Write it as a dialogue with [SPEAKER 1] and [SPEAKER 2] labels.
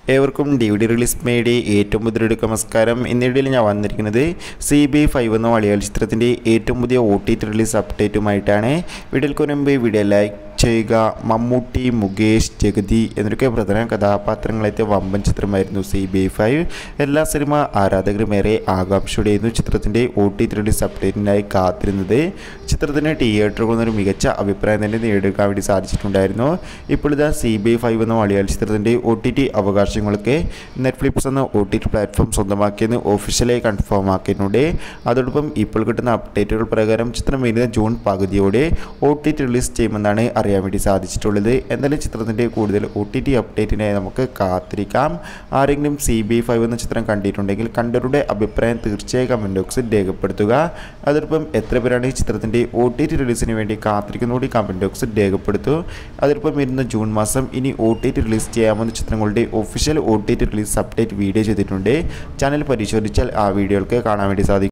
[SPEAKER 1] ഏവർക്കും D V D release മേടി ഏറ്റവും പുതിയൊരു നമസ്കാരം എന്നിടയിൽ ഞാൻ വന്നിരിക്കുന്നത് സി ബി ഫൈവ് എന്ന മലയാള ചിത്രത്തിൻ്റെ ഏറ്റവും പുതിയ ഒ ടി ടി റിലീസ് അപ്ഡേറ്റുമായിട്ടാണ് വീഡിയോക്ക് മുൻപ് വീഡിയോ ലൈക്ക് ചെയ്യുക മമ്മൂട്ടി മുകേഷ് ജഗതി എന്നൊക്കെ പ്രധാന കഥാപാത്രങ്ങളെത്തിയ വമ്പൻ ചിത്രമായിരുന്നു സി ബി ഫൈവ് എല്ലാ സിനിമ ആരാധകരും ഏറെ ആകാംക്ഷയോടെയായിരുന്നു ചിത്രത്തിൻ്റെ ഒ ടി ടി റിലീസ് അപ്ഡേറ്റിനായി കാത്തിരുന്നത് ചിത്രത്തിന് തിയേറ്ററുകളിൽ നിന്നൊരു മികച്ച അഭിപ്രായം തന്നെ നേടിയെടുക്കാൻ വേണ്ടി സാധിച്ചിട്ടുണ്ടായിരുന്നു ഇപ്പോൾ ഇതാ സി ബി ഫൈവ് എന്ന മലയാള ചിത്രത്തിൻ്റെ ഒ ടി ടി അവകാശങ്ങളൊക്കെ നെറ്റ്ഫ്ലിക്സ് എന്ന ഒ ടി ടി പ്ലാറ്റ്ഫോം സ്വന്തമാക്കിയെന്ന് ഒഫീഷ്യലായി കൺഫേം ആക്കിയിട്ടുണ്ട് അതോടൊപ്പം ഇപ്പോൾ കിട്ടുന്ന അപ്ഡേറ്റുകൾ പ്രകാരം ചിത്രം വരുന്ന ജൂൺ പകുതിയോടെ ഒ ടി ടി റിലീസ് ചെയ്യുമെന്നാണ് അറിയാൻ വേണ്ടി സാധിച്ചിട്ടുള്ളത് എന്തായാലും ചിത്രത്തിൻ്റെ കൂടുതൽ ഒ ടി ടി അപ്ഡേറ്റിനായി നമുക്ക് കാത്തിരിക്കാം ആരെങ്കിലും സി ബി ഫൈവ് എന്ന ചിത്രം കണ്ടിട്ടുണ്ടെങ്കിൽ കണ്ടവരുടെ അഭിപ്രായം തീർച്ചയായും കമൻറ്റ് ബോക്സിൽ രേഖപ്പെടുത്തുക അതോടൊപ്പം എത്ര പേരാണ് ഈ ചിത്രത്തിൻ്റെ ഒ ടി ടി റിലീസിന് വേണ്ടി കാത്തിരിക്കുന്നതോടെ കമൻറ്റ് ബോക്സിൽ രേഖപ്പെടുത്തു അതോടൊപ്പം വരുന്ന ജൂൺ മാസം ഇനി ഒ ടി ടി റിലീസ് ചെയ്യാവുന്ന ചിത്രങ്ങളുടെ official O T T release update video ചെയ്തിട്ടുണ്ട് ചാനൽ പരിശോധിച്ചാൽ ആ വീഡിയോകൾക്ക് കാണാൻ വേണ്ടി സാധിക്കും